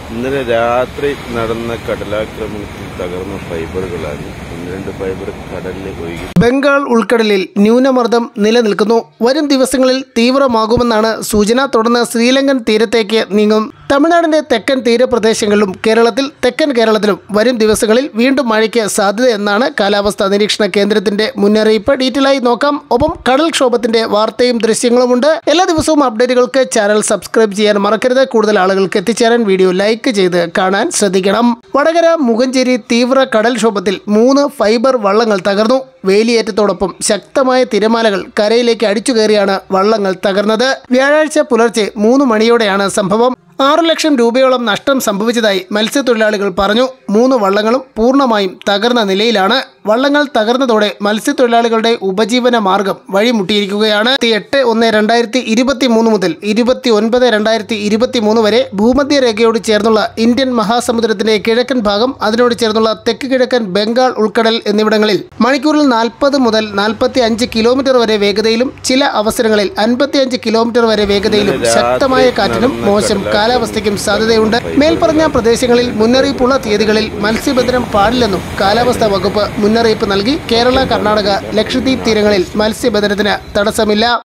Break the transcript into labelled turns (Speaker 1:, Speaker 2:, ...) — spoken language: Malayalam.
Speaker 1: ഇന്നലെ രാത്രി നടന്ന കടലാക്രമണത്തിൽ തകർന്ന ഫൈബറുകളാണ് ഒന്ന് രണ്ട് ഫൈബർ കടലിൽ ഒഴുകി
Speaker 2: ബംഗാൾ ഉൾക്കടലിൽ ന്യൂനമർദ്ദം നിലനിൽക്കുന്നു വരും ദിവസങ്ങളിൽ തീവ്രമാകുമെന്നാണ് സൂചന തുടർന്ന് ശ്രീലങ്കൻ തീരത്തേക്ക് നീങ്ങും തമിഴ്നാടിന്റെ തെക്കൻ തീരപ്രദേശങ്ങളിലും കേരളത്തിൽ തെക്കൻ കേരളത്തിലും വരും ദിവസങ്ങളിൽ വീണ്ടും മഴയ്ക്ക് സാധ്യതയെന്നാണ് കാലാവസ്ഥാ നിരീക്ഷണ കേന്ദ്രത്തിന്റെ മുന്നറിയിപ്പ് ഡീറ്റെയിലായി നോക്കാം ഒപ്പം കടൽക്ഷോഭത്തിന്റെ വാർത്തയും ദൃശ്യങ്ങളുമുണ്ട് എല്ലാ ദിവസവും അപ്ഡേറ്റുകൾക്ക് ചാനൽ സബ്സ്ക്രൈബ് ചെയ്യാൻ മറക്കരുത് കൂടുതൽ ആളുകൾക്ക് എത്തിച്ചേരാൻ വീഡിയോ ലൈക്ക് ചെയ്ത് കാണാൻ ശ്രദ്ധിക്കണം വടകര മുഖഞ്ചേരി തീവ്ര കടൽക്ഷോഭത്തിൽ മൂന്ന് ഫൈബർ വള്ളങ്ങൾ തകർന്നു വേലിയേറ്റത്തോടൊപ്പം ശക്തമായ തിരമാലകൾ കരയിലേക്ക് അടിച്ചു കയറിയാണ് വള്ളങ്ങൾ തകർന്നത് വ്യാഴാഴ്ച പുലർച്ചെ മൂന്ന് മണിയോടെയാണ് സംഭവം ആറു ലക്ഷം രൂപയോളം നഷ്ടം സംഭവിച്ചതായി മത്സ്യത്തൊഴിലാളികൾ പറഞ്ഞു മൂന്ന് വള്ളങ്ങളും പൂർണ്ണമായും തകർന്ന നിലയിലാണ് വള്ളങ്ങൾ തകർന്നതോടെ മത്സ്യത്തൊഴിലാളികളുടെ ഉപജീവന മാർഗം വഴിമുട്ടിയിരിക്കുകയാണ് എട്ട് ഒന്ന് രണ്ടായിരത്തി ഇരുപത്തി മൂന്ന് മുതൽ ഇരുപത്തി ഒൻപത് രണ്ടായിരത്തി ഇരുപത്തി മൂന്ന് വരെ ഭൂമധ്യരേഖയോട് ചേർന്നുള്ള ഇന്ത്യൻ മഹാസമുദ്രത്തിന്റെ കിഴക്കൻ ഭാഗം അതിനോട് ചേർന്നുള്ള തെക്ക് കിഴക്കൻ ബംഗാൾ ഉൾക്കടൽ എന്നിവിടങ്ങളിൽ മണിക്കൂറിൽ നാൽപ്പത് മുതൽ നാൽപ്പത്തി അഞ്ച് കിലോമീറ്റർ വരെ വേഗതയിലും ചില അവസരങ്ങളിൽ അൻപത്തി അഞ്ച് കിലോമീറ്റർ വരെ വേഗതയിലും ശക്തമായ കാറ്റിനും മോശം കാലാവസ്ഥയ്ക്കും സാധ്യതയുണ്ട് മേൽപ്പറഞ്ഞ പ്രദേശങ്ങളിൽ മുന്നറിയിപ്പുള്ള തീയതികളിൽ മത്സ്യബന്ധനം പാടില്ലെന്നും കാലാവസ്ഥാ വകുപ്പ് മുന്നറിയിപ്പ് നൽകി കേരള കർണാടക ലക്ഷദ്വീപ് തീരങ്ങളിൽ മത്സ്യബന്ധനത്തിന് തടസ്സമില്ല